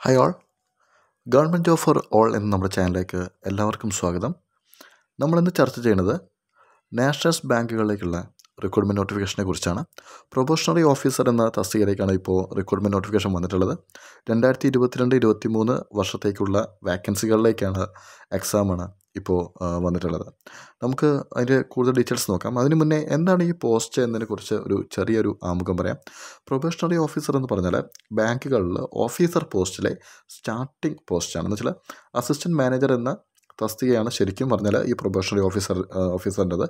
hi all government job for all എന്ന നമ്മുടെ ചാനലിലേക്ക് എല്ലാവർക്കും സ്വാഗതം നമ്മളിന്ന് ചർച്ച ചെയ്യുന്നത് നാഷണൽസ് ബാങ്കുകളിലേക്കുള്ള റിക്രൂട്ട്മെൻറ്റ് നോട്ടിഫിക്കേഷനെ കുറിച്ചാണ് പ്രൊബോഷണറി ഓഫീസർ എന്ന തസ്തികയിലേക്കാണ് ഇപ്പോൾ റിക്രൂട്ട്മെൻറ്റ് നോട്ടിഫിക്കേഷൻ വന്നിട്ടുള്ളത് രണ്ടായിരത്തി ഇരുപത്തിരണ്ട് ഇരുപത്തി മൂന്ന് വർഷത്തേക്കുള്ള വാക്കൻസികളിലേക്കാണ് എക്സാമാണ് ഇപ്പോൾ ആ, വന്നിട്ടുള്ളത് നമുക്ക് അതിൻ്റെ കൂടുതൽ ഡീറ്റെയിൽസ് നോക്കാം അതിന് മുന്നേ എന്താണ് ഈ പോസ്റ്റ് എന്നതിനെക്കുറിച്ച് ഒരു ചെറിയൊരു ആമുഖം പറയാം പ്രൊബേഷണറി ഓഫീസർ എന്ന് പറഞ്ഞാൽ ബാങ്കുകളിൽ ഓഫീസർ പോസ്റ്റിലെ സ്റ്റാർട്ടിംഗ് പോസ്റ്റാണ് എന്ന് വെച്ചാൽ അസിസ്റ്റൻറ്റ് മാനേജർ എന്ന തസ്തികയാണ് ശരിക്കും പറഞ്ഞാൽ ഈ പ്രൊബേഷണറി ഓഫീസർ ഓഫീസറിൻ്റെത്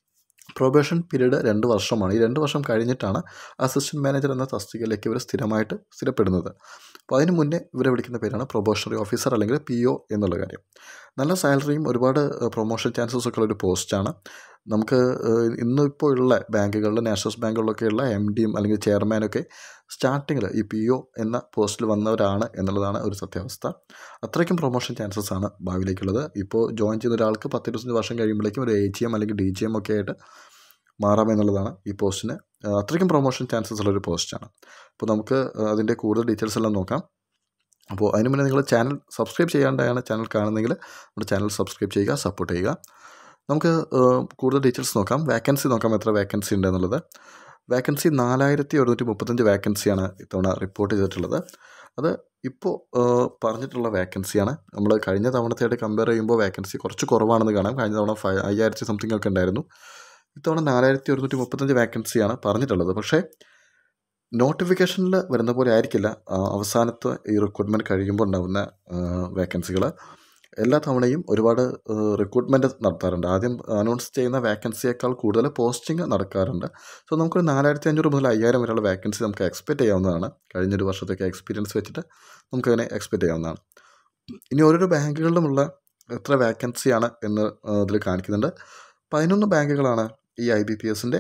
പ്രൊബേഷൻ പീരീഡ് രണ്ട് വർഷമാണ് ഈ രണ്ട് വർഷം കഴിഞ്ഞിട്ടാണ് അസിസ്റ്റൻറ്റ് മാനേജർ എന്ന തസ്തികയിലേക്ക് ഇവർ സ്ഥിരമായിട്ട് സ്ഥിരപ്പെടുന്നത് അപ്പോൾ അതിന് മുന്നേ ഇവരെ വിളിക്കുന്ന പേരാണ് പ്രൊബേഷണറി ഓഫീസർ അല്ലെങ്കിൽ പി ഒ എന്നുള്ള കാര്യം നല്ല സാലറിയും ഒരുപാട് പ്രൊമോഷൻ ചാൻസസ് ഒക്കെ ഉള്ള ഒരു പോസ്റ്റാണ് നമുക്ക് ഏഹ്, ഇന്നിപ്പോൾ ഉള്ള ബാങ്കുകളിൽ നാഷണൽസ് ബാങ്കുകളിലൊക്കെയുള്ള എം ഡിയും അല്ലെങ്കിൽ ചെയർമാനൊക്കെ സ്റ്റാർട്ടിങ്ങിൽ ഈ പി ഒ എന്ന പോസ്റ്റിൽ വന്നവരാണ് എന്നുള്ളതാണ് ഒരു സത്യാവസ്ഥ അത്രയ്ക്കും പ്രൊമോഷൻ ചാൻസസ് ആണ് ഭാവിയിലേക്കുള്ളത് ഇപ്പോൾ ജോയിൻ ചെയ്ത ഒരാൾക്ക് പത്ത് ഇരുപത്തഞ്ച് വർഷം കഴിയുമ്പോഴേക്കും ഒരു എ ജി എം അല്ലെങ്കിൽ ഡി ജി എം ഒക്കെ ആയിട്ട് മാറാമെന്നുള്ളതാണ് ഈ പോസ്റ്റിന് ആ, അത്രയ്ക്കും പ്രൊമോഷൻ ചാൻസസ് ഉള്ളൊരു പോസ്റ്റാണ് അപ്പോൾ നമുക്ക് ആ, അതിൻ്റെ കൂടുതൽ ഡീറ്റെയിൽസ് എല്ലാം നോക്കാം അപ്പോൾ അതിന് മുന്നേ നിങ്ങൾ ചാനൽ സബ്സ്ക്രൈബ് ചെയ്യാണ്ടാണ് ചാനൽ കാണുന്നതെങ്കിൽ നമ്മുടെ ചാനൽ സബ്സ്ക്രൈബ് ചെയ്യുക സപ്പോർട്ട് ചെയ്യുക നമുക്ക് ആ, കൂടുതൽ ഡീറ്റെയിൽസ് നോക്കാം വേക്കൻസി നോക്കാം എത്ര വേക്കൻസി ഉണ്ട് എന്നുള്ളത് വേക്കൻസി നാലായിരത്തി ഒരുന്നൂറ്റി മുപ്പത്തഞ്ച് വേക്കൻസിയാണ് ഇത്തവണ റിപ്പോർട്ട് ചെയ്തിട്ടുള്ളത് അത് ഇപ്പോൾ പറഞ്ഞിട്ടുള്ള വേക്കൻസിയാണ് നമ്മൾ കഴിഞ്ഞ തവണത്തെയായിട്ട് കമ്പയർ ചെയ്യുമ്പോൾ വേക്കൻസി കുറച്ച് കുറവാണെന്ന് കാണാം കഴിഞ്ഞ തവണ ഫൈ അയ്യായിരത്തി സംതിങ് ഒക്കെ ഉണ്ടായിരുന്നു ഇത്തവണ നാലായിരത്തി ഒരുന്നൂറ്റി മുപ്പത്തഞ്ച് വേക്കൻസിയാണ് പറഞ്ഞിട്ടുള്ളത് പക്ഷേ നോട്ടിഫിക്കേഷനിൽ വരുന്ന പോലെ ആയിരിക്കില്ല ആ, അവസാനത്തെ ഈ റിക്രൂട്ട്മെൻറ്റ് കഴിയുമ്പോൾ ഉണ്ടാകുന്ന വേക്കൻസികൾ എല്ലാ തവണയും ഒരുപാട് റിക്രൂട്ട്മെൻറ്റ് നടത്താറുണ്ട് ആദ്യം അനൗൺസ് ചെയ്യുന്ന വേക്കൻസിയേക്കാൾ കൂടുതൽ പോസ്റ്റിംഗ് നടക്കാറുണ്ട് സോ നമുക്കൊരു നാലായിരത്തി അഞ്ഞൂറ് മുതൽ അയ്യായിരം വരെയുള്ള വേക്കൻസി നമുക്ക് എക്സ്പെക്റ്റ് ചെയ്യാവുന്നതാണ് കഴിഞ്ഞൊരു വർഷത്തേക്ക് എക്സ്പീരിയൻസ് വെച്ചിട്ട് നമുക്കതിനെ എക്സ്പെക്റ്റ് ചെയ്യാവുന്നതാണ് ഇനി ഓരോരോ ബാങ്കുകളിലുമുള്ള എത്ര വേക്കൻസിയാണ് എന്ന് ഇതിൽ കാണിക്കുന്നുണ്ട് പതിനൊന്ന് ബാങ്കുകളാണ് ഈ ഐ ബി പി എസിൻ്റെ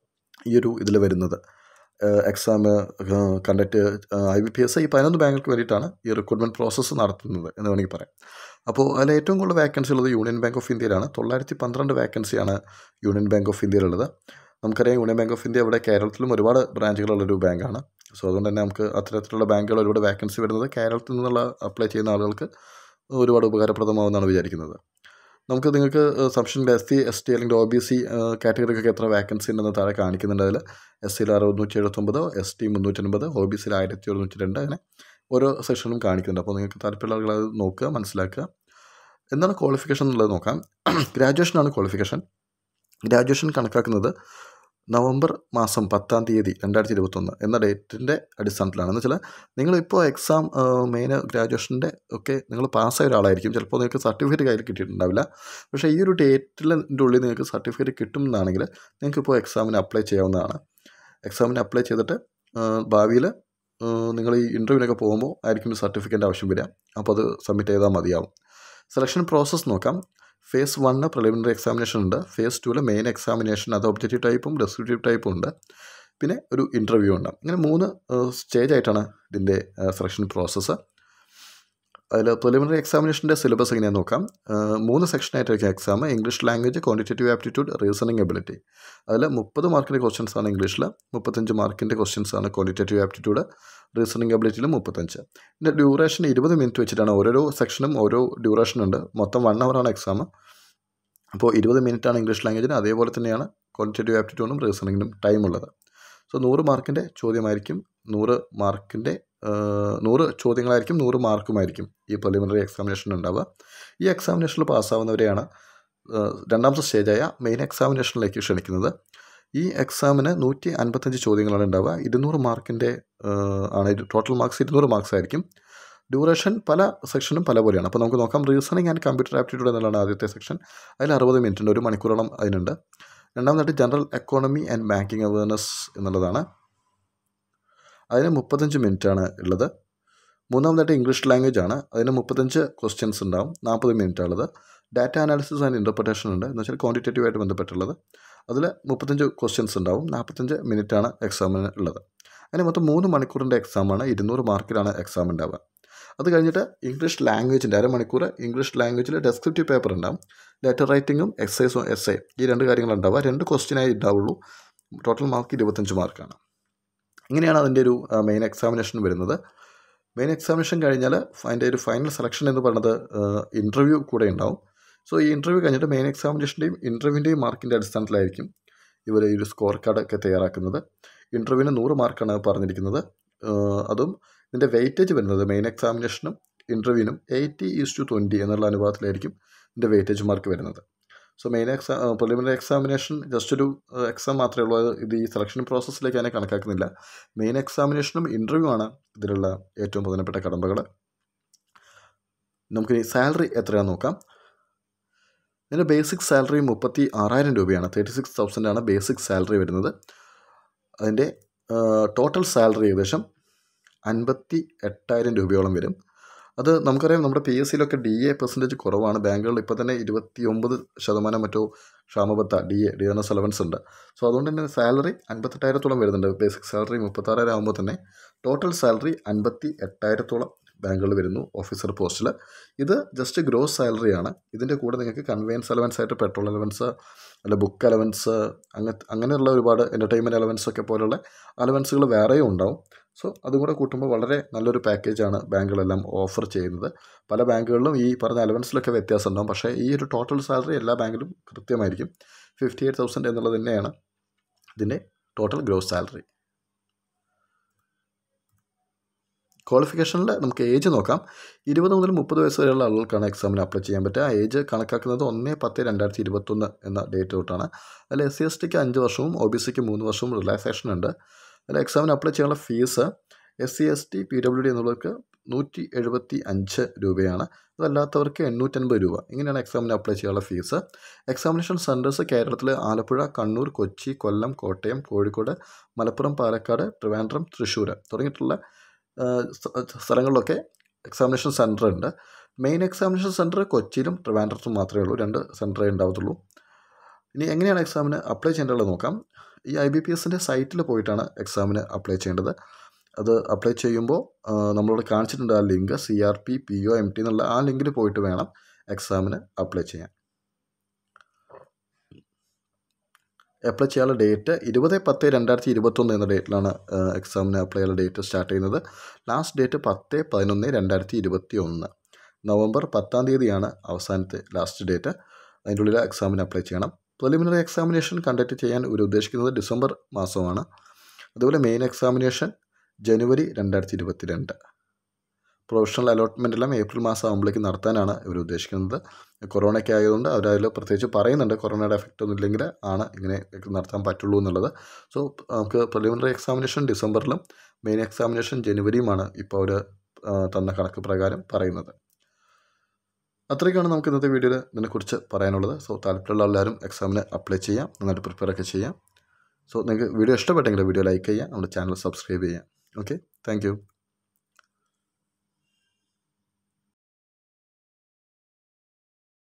ഈ ഒരു ഇതിൽ വരുന്നത് exam conduct I B P S ഈ പതിനൊന്ന് ബാങ്കുകൾക്ക് വേണ്ടിയിട്ടാണ് ഈ റിക്രൂട്ട്മെൻറ്റ് പ്രോസസ്സ് നടത്തുന്നത് എന്ന് വേണമെങ്കിൽ പറയാം അപ്പോൾ അതിൽ ഏറ്റവും കൂടുതൽ വേക്കൻസി ഉള്ളത് യൂണിയൻ ബാങ്ക് ഓഫ് ഇന്ത്യയിലാണ് തൊള്ളായിരത്തി പന്ത്രണ്ട് വേക്കൻസിയാണ് യൂണിയൻ ബാങ്ക് ഓഫ് ഇന്ത്യയിലുള്ളത് നമുക്കറിയാം യൂണിയൻ ബാങ്ക് ഓഫ് ഇന്ത്യ ഇവിടെ കേരളത്തിലും ഒരുപാട് ബ്രാഞ്ചുകളുള്ളൊരു ബാങ്കാണ് സോ അതുകൊണ്ട് തന്നെ നമുക്ക് അത്തരത്തിലുള്ള ബാങ്കുകൾ ഒരുപാട് വേക്കൻസി വരുന്നത് കേരളത്തിൽ നിന്നുള്ള അപ്ലൈ ചെയ്യുന്ന ആളുകൾക്ക് ഒരുപാട് ഉപകാരപ്രദമാവുമെന്നാണ് വിചാരിക്കുന്നത് നമുക്ക് നിങ്ങൾക്ക് സംശയം എസ് സി എസ് ടി അല്ലെങ്കിൽ ഒ ബി സി കാറ്റഗറിക്കൊക്കെ എത്ര വേക്കൻസി ഉണ്ടെന്ന് താഴെ കാണിക്കുന്നുണ്ട് അതിൽ എസ് സിയിൽ അറുന്നൂറ്റി എഴുപത്തൊമ്പത് എസ് ടി മുന്നൂറ്റൻപത് ഒ ബി സിയിൽ ആയിരത്തി ഒരുന്നൂറ്റി രണ്ട് അങ്ങനെ ഓരോ സെക്ഷനിലും കാണിക്കുന്നുണ്ട് അപ്പോൾ നിങ്ങൾക്ക് താല്പര്യമുള്ള ആളുകൾ അത് നോക്കുക മനസ്സിലാക്കുക എന്താണ് ക്വാളിഫിക്കേഷൻ എന്നുള്ളത് നോക്കാം ഗ്രാജുവേഷനാണ് ക്വാളിഫിക്കേഷൻ ഗ്രാജുവേഷൻ കണക്കാക്കുന്നത് നവംബർ മാസം പത്താം തീയതി രണ്ടായിരത്തി ഇരുപത്തൊന്ന് എന്ന ഡേറ്റിൻ്റെ അടിസ്ഥാനത്തിലാണ് എന്ന് വെച്ചാൽ നിങ്ങളിപ്പോൾ എക്സാം മെയിൻ ഗ്രാജുവേഷൻ്റെ ഒക്കെ നിങ്ങൾ പാസ്സായ ഒരാളായിരിക്കും ചിലപ്പോൾ നിങ്ങൾക്ക് സർട്ടിഫിക്കറ്റ് കയ്യിൽ കിട്ടിയിട്ടുണ്ടാവില്ല പക്ഷേ ഈ ഒരു ഡേറ്റിൻ്റെ ഉള്ളിൽ നിങ്ങൾക്ക് സർട്ടിഫിക്കറ്റ് കിട്ടുന്നതാണെങ്കിൽ നിങ്ങൾക്ക് ഇപ്പോൾ എക്സാമിന് അപ്ലൈ ചെയ്യാവുന്നതാണ് എക്സാമിന് അപ്ലൈ ചെയ്തിട്ട് ഭാവിയിൽ നിങ്ങൾ ഈ ഇൻ്റർവ്യൂവിനൊക്കെ പോകുമ്പോൾ ആയിരിക്കും സർട്ടിഫിക്കറ്റ് ആവശ്യം വരിക അപ്പോൾ അത് സബ്മിറ്റ് ചെയ്താൽ മതിയാവും സെലക്ഷൻ പ്രോസസ്സ് നോക്കാം ഫേസ് വണ്ണ് പ്രിലിമിനറി എക്സാമിനേഷൻ ഉണ്ട് ഫേസ് ടുവിൽ മെയിൻ എക്സാമിനേഷൻ അത് ഒബ്ജക്റ്റീവ് ടൈപ്പും ഡെസ്ക്രിപ്റ്റീവ് ടൈപ്പും ഉണ്ട് പിന്നെ ഒരു ഇൻ്റർവ്യൂ ഉണ്ട് ഇങ്ങനെ മൂന്ന് സ്റ്റേജ് ആയിട്ടാണ് ഇതിൻ്റെ സെലക്ഷൻ പ്രോസസ്സ് അതിൽ പ്രിലിമിനറി എക്സാമിനേഷൻ്റെ സിലബസ് എങ്ങനെയാണെന്ന് നോക്കാം ആ, മൂന്ന് സെക്ഷനായിട്ടായിരിക്കും exam English language quantitative aptitude reasoning ability അതിൽ മുപ്പത് മാർക്കിൻ്റെ ക്വസ്റ്റ്യൻസ് ആണ് ഇംഗ്ലീഷിൽ മുപ്പത്തഞ്ച് മാർക്കിൻ്റെ ക്വസ്റ്റ്യൻസ് ആണ് ക്വാണ്ടിറ്റേറ്റീവ് ആപ്റ്റിറ്റ്യൂഡ് റീസണിങ് എബിലിറ്റിയിൽ മുപ്പത്തഞ്ച് ഇതിൻ്റെ ഡ്യൂറേഷൻ ഇരുപത് മിനിറ്റ് വെച്ചിട്ടാണ് ഓരോരോ സെക്ഷനും ഓരോ ഡ്യൂറേഷൻ ഉണ്ട് മൊത്തം വൺ ആണ് എക്സാം അപ്പോൾ ഇരുപത് മിനിറ്റാണ് ഇംഗ്ലീഷ് ലാംഗ്വേജിന് അതേപോലെ തന്നെയാണ് ക്വാണ്ടിറ്റേറ്റീവ് ആപ്റ്റിറ്റ്യൂഡും റീസണിങ്ങിനും ടൈം ഉള്ളത് സോ നൂറ് മാർക്കിൻ്റെ ചോദ്യമായിരിക്കും നൂറ് മാർക്കിൻ്റെ നൂറ് ചോദ്യങ്ങളായിരിക്കും നൂറ് മാർക്കുമായിരിക്കും ഈ പ്രിലിമിനറി എക്സാമിനേഷൻ ഉണ്ടാവുക ഈ എക്സാമിനേഷനിൽ പാസ്സാവുന്നവരെയാണ് ആ, രണ്ടാമത്തെ സ്റ്റേജായ മെയിൻ എക്സാമിനേഷനിലേക്ക് ക്ഷണിക്കുന്നത് ഈ എക്സാമിന് നൂറ്റി അൻപത്തഞ്ച് ചോദ്യങ്ങളാണ് ഉണ്ടാവുക ഇരുന്നൂറ് മാർക്കിൻ്റെ ആണ് ടോട്ടൽ മാർക്സ് ഇരുന്നൂറ് മാർക്സ് ആയിരിക്കും ഡ്യൂറേഷൻ പല സെക്ഷനും പല പോലെയാണ് അപ്പോൾ നമുക്ക് നോക്കാം റീസണിങ് ആൻഡ് കമ്പ്യൂട്ടർ ആപ്റ്റിറ്റ്യൂഡ് എന്നുള്ളതാണ് ആദ്യത്തെ സെക്ഷൻ അതിൽ അറുപത് മിനിറ്റ് ഉണ്ട് ഒരു മണിക്കൂറോളം അതിനുണ്ട് രണ്ടാമതായിട്ട് general economy and banking awareness എന്നുള്ളതാണ് അതിന് മുപ്പത്തഞ്ച് മിനിറ്റാണ് ഉള്ളത് മൂന്നാമതായിട്ട് ഇംഗ്ലീഷ് ലാംഗ്വേജ് ആണ് അതിന് മുപ്പത്തഞ്ച് ക്വസ്റ്റ്യൻസ് ഉണ്ടാവും നാൽപ്പത് മിനിറ്റ് ഉള്ളത് ഡാറ്റ അനാലിസിസ് ആൻഡ് ഇൻ്റർപ്രിട്ടേഷൻ ഉണ്ട് എന്ന് വെച്ചാൽ ക്വാണ്ടിറ്റേറ്റീവ് ആയിട്ട് ബന്ധപ്പെട്ടുള്ളത് അതിൽ മുപ്പത്തഞ്ച് ക്വസ്റ്റ്യൻസ് ഉണ്ടാവും നാൽപ്പത്തഞ്ച് മിനിറ്റാണ് എക്സാമിന് ഉള്ളത് അതിന് മൊത്തം മൂന്ന് മണിക്കൂറിൻ്റെ എക്സാമാണ് ഇരുന്നൂറ് മാർക്കിലാണ് എക്സാം ഉണ്ടാവുക അത് കഴിഞ്ഞിട്ട് ഇംഗ്ലീഷ് ലാംഗ്വേജിൻ്റെ അരമണിക്കൂർ ഇംഗ്ലീഷ് ലാംഗ്വേജിൽ ഡെസ്ക്രിപ്റ്റീവ് പേപ്പർ ഉണ്ടാവും ലെറ്റർ റൈറ്റിങ്ങും എക്സൈസും എസ് എ ഈ രണ്ട് കാര്യങ്ങളുണ്ടാവുക രണ്ട് ക്വസ്റ്റ്യനായി ഉണ്ടാവുള്ളൂ ടോട്ടൽ മാർക്ക് ഇരുപത്തഞ്ച് മാർക്കാണ് ഇങ്ങനെയാണ് അതിൻ്റെ ഒരു മെയിൻ എക്സാമിനേഷൻ വരുന്നത് മെയിൻ എക്സാമിനേഷൻ കഴിഞ്ഞാൽ അതിൻ്റെ ഒരു ഫൈനൽ സെലക്ഷൻ എന്ന് പറയുന്നത് ഇൻ്റർവ്യൂ കൂടെ ഉണ്ടാവും സോ ഈ ഇൻ്റർവ്യൂ കഴിഞ്ഞിട്ട് മെയിൻ എക്സാമിനേഷൻ്റെയും ഇൻ്റർവ്യൂവിൻ്റെയും മാർക്കിൻ്റെ അടിസ്ഥാനത്തിലായിരിക്കും ഇവർ ഈ ഒരു സ്കോർ കാർഡ് ഒക്കെ തയ്യാറാക്കുന്നത് ഇൻ്റർവ്യൂവിന് നൂറ് മാർക്കാണ് പറഞ്ഞിരിക്കുന്നത് ഏഹ് അതും ഇതിൻ്റെ വെയിറ്റേജ് വരുന്നത് മെയിൻ എക്സാമിനേഷനും ഇൻ്റർവ്യൂവിനും എയ്റ്റി ഈസ് ടു ട്വൻറ്റി എന്നുള്ള അനുപാതത്തിലായിരിക്കും ഇതിൻ്റെ വെയിറ്റേജ് മാർക്ക് വരുന്നത് so main exam preliminary examination just ഒരു എക്സാം മാത്രമേ ഉള്ളൂ അത് ഇത് ഈ സെലക്ഷൻ പ്രോസസ്സിലേക്ക് അതിനെ കണക്കാക്കുന്നില്ല മെയിൻ എക്സാമിനേഷനും ഇൻ്റർവ്യൂ ആണ് ഇതിലുള്ള ഏറ്റവും പ്രധാനപ്പെട്ട കടമ്പകൾ നമുക്കിനി സാലറി എത്രയാണെന്ന് നോക്കാം ഇതിൻ്റെ ബേസിക് സാലറി മുപ്പത്തി ആറായിരം രൂപയാണ് തേർട്ടി സിക്സ് തൗസൻഡ് ആണ് ബേസിക് സാലറി വരുന്നത് അതിൻ്റെ ടോട്ടൽ സാലറി ഏകദേശം അൻപത്തി എട്ടായിരം രൂപയോളം വരും അത് നമുക്കറിയാം നമ്മുടെ പി എസ് സിയിലൊക്കെ ഡി എ പെർസെൻറ്റേജ് കുറവാണ് ബാങ്കുകളിൽ ഇപ്പോൾ തന്നെ ഇരുപത്തി ഒമ്പത് ശതമാനം മറ്റോ ക്ഷാമബത്ത D A D S allowance ഉണ്ട് സോ അതുകൊണ്ട് തന്നെ സാലറി അൻപത്തെട്ടായിരത്തോളം വരുന്നുണ്ട് ബേസിക് സാലറി മുപ്പത്താറായിരം ആകുമ്പോൾ തന്നെ ടോട്ടൽ സാലറി അൻപത്തി എട്ടായിരത്തോളം ബാങ്കുകളിൽ വരുന്നു ഓഫീസർ പോസ്റ്റിൽ ഇത് ജസ്റ്റ് ഗ്രോസ് സാലറിയാണ് ഇതിൻ്റെ കൂടെ നിങ്ങൾക്ക് കൺവെയൻസ് അലവൻസ് ആയിട്ട് പെട്രോൾ അലവൻസ് അല്ല ബുക്ക് അലവൻസ് അങ്ങനത്തെ അങ്ങനെയുള്ള ഒരുപാട് എൻ്റർടൈൻമെൻറ്റ് അലവൻസ് ഒക്കെ പോലുള്ള അലവൻസുകൾ വേറെയും ഉണ്ടാവും സോ അതും കൂടെ കൂട്ടുമ്പോൾ വളരെ നല്ലൊരു പാക്കേജാണ് ബാങ്കുകളെല്ലാം ഓഫർ ചെയ്യുന്നത് പല ബാങ്കുകളിലും ഈ പറഞ്ഞ അലവൻസിലൊക്കെ വ്യത്യാസം ഉണ്ടാവും പക്ഷേ ഈ ഒരു ടോട്ടൽ സാലറി എല്ലാ ബാങ്കിലും കൃത്യമായിരിക്കും ഫിഫ്റ്റി എയ്റ്റ് തൗസൻഡ് എന്നുള്ളത് തന്നെയാണ് ഇതിൻ്റെ ടോട്ടൽ ഗ്രോസ് സാലറി ക്വാളിഫിക്കേഷനിൽ നമുക്ക് ഏജ് നോക്കാം ഇരുപത് മുതൽ മുപ്പത് വയസ്സ് വരെയുള്ള ആളുകൾക്കാണ് എക്സാമിന് അപ്ലൈ ചെയ്യാൻ പറ്റുക ആ ഏജ് കണക്കാക്കുന്നത് ഒന്ന് പത്ത് രണ്ടായിരത്തി ഇരുപത്തൊന്ന് എന്ന ഡേറ്റ് തൊട്ടാണ് അതിൽ എസ് സി എസ് ടിക്ക് അഞ്ച് വർഷവും ഒ ബി സിക്ക് മൂന്ന് വർഷവും റിലാക്സേഷൻ ഉണ്ട് അതിൽ എക്സാമിന് അപ്ലൈ ചെയ്യാനുള്ള fees S C S T P W D എന്നുള്ളവർക്ക് നൂറ്റി എഴുപത്തി അഞ്ച് രൂപയാണ് അതല്ലാത്തവർക്ക് എണ്ണൂറ്റൻപത് രൂപ ഇങ്ങനെയാണ് എക്സാമിന് അപ്ലൈ ചെയ്യാനുള്ള ഫീസ് എക്സാമിനേഷൻ സെൻറ്റേഴ്സ് കേരളത്തിൽ ആലപ്പുഴ കണ്ണൂർ കൊച്ചി കൊല്ലം കോട്ടയം കോഴിക്കോട് മലപ്പുറം പാലക്കാട് ട്രിവാൻഡ്രം തൃശ്ശൂർ തുടങ്ങിയിട്ടുള്ള സ്ഥലങ്ങളിലൊക്കെ എക്സാമിനേഷൻ സെൻറ്റർ ഉണ്ട് മെയിൻ എക്സാമിനേഷൻ സെൻറ്റർ കൊച്ചിയിലും ട്രിവാൻഡ്രത്തും മാത്രമേ ഉള്ളൂ രണ്ട് സെൻറ്ററേ ഉണ്ടാവത്തുള്ളൂ ഇനി എങ്ങനെയാണ് എക്സാമിന് അപ്ലൈ ചെയ്യേണ്ടത് നോക്കാം ഈ ഐ ബി പി എസിൻ്റെ സൈറ്റിൽ പോയിട്ടാണ് എക്സാമിന് അപ്ലൈ ചെയ്യേണ്ടത് അത് അപ്ലൈ ചെയ്യുമ്പോൾ നമ്മളോട് കാണിച്ചിട്ടുണ്ട് ആ link C R P P O M T എന്നുള്ള ആ ലിങ്കിൽ പോയിട്ട് വേണം എക്സാമിന് അപ്ലൈ ചെയ്യാൻ അപ്ലൈ ചെയ്യാനുള്ള ഡേറ്റ് ഇരുപത് പത്ത് രണ്ടായിരത്തി ഇരുപത്തൊന്ന് എന്ന ഡേറ്റിലാണ് എക്സാമിന് അപ്ലൈ ചെയ്യാനുള്ള ഡേറ്റ് സ്റ്റാർട്ട് ചെയ്യുന്നത് ലാസ്റ്റ് ഡേറ്റ് പത്ത് പതിനൊന്ന് രണ്ടായിരത്തി ഇരുപത്തി ഒന്ന് നവംബർ പത്താം തീയതിയാണ് അവസാനത്തെ ലാസ്റ്റ് ഡേറ്റ് അതിൻ്റെ ഉള്ളിൽ എക്സാമിന് അപ്ലൈ ചെയ്യണം പ്രിലിമിനറി എക്സാമിനേഷൻ കണ്ടക്ട് ചെയ്യാൻ ഒരു ഉദ്ദേശിക്കുന്നത് ഡിസംബർ മാസമാണ് അതുപോലെ മെയിൻ എക്സാമിനേഷൻ ജനുവരി രണ്ടായിരത്തി ഇരുപത്തി രണ്ട് പ്രൊഫഷണൽ അലോട്ട്മെൻ്റ് എല്ലാം ഏപ്രിൽ മാസം ആകുമ്പോഴേക്ക് നടത്താനാണ് ഇവർ ഉദ്ദേശിക്കുന്നത് കൊറോണയ്ക്ക് ആയതുകൊണ്ട് അവരതിൽ പ്രത്യേകിച്ച് പറയുന്നുണ്ട് കൊറോണയുടെ എഫക്റ്റ് ഒന്നും ഇല്ലെങ്കിൽ ആണ് ഇങ്ങനെ നടത്താൻ പറ്റുള്ളൂ എന്നുള്ളത് സോ നമുക്ക് പ്രിലിമിനറി എക്സാമിനേഷൻ ഡിസംബറിലും മെയിൻ എക്സാമിനേഷൻ ജനുവരിയുമാണ് ഇപ്പോൾ അവർ തന്ന കണക്ക് പ്രകാരം പറയുന്നത് അത്രയ്ക്കാണ് നമുക്ക് ഇന്നത്തെ വീഡിയോയിൽ ഇതിനെക്കുറിച്ച് പറയാനുള്ളത് സോ താല്പര്യമുള്ള എല്ലാവരും എക്സാമിന് അപ്ലൈ ചെയ്യാം നന്നായിട്ട് പ്രിപ്പയർ ഒക്കെ ചെയ്യാം സോ നിങ്ങൾക്ക് വീഡിയോ ഇഷ്ടപ്പെട്ടെങ്കിൽ വീഡിയോ ലൈക്ക് ചെയ്യാം നമ്മുടെ ചാനൽ സബ്സ്ക്രൈബ് ചെയ്യാം ഓക്കെ താങ്ക്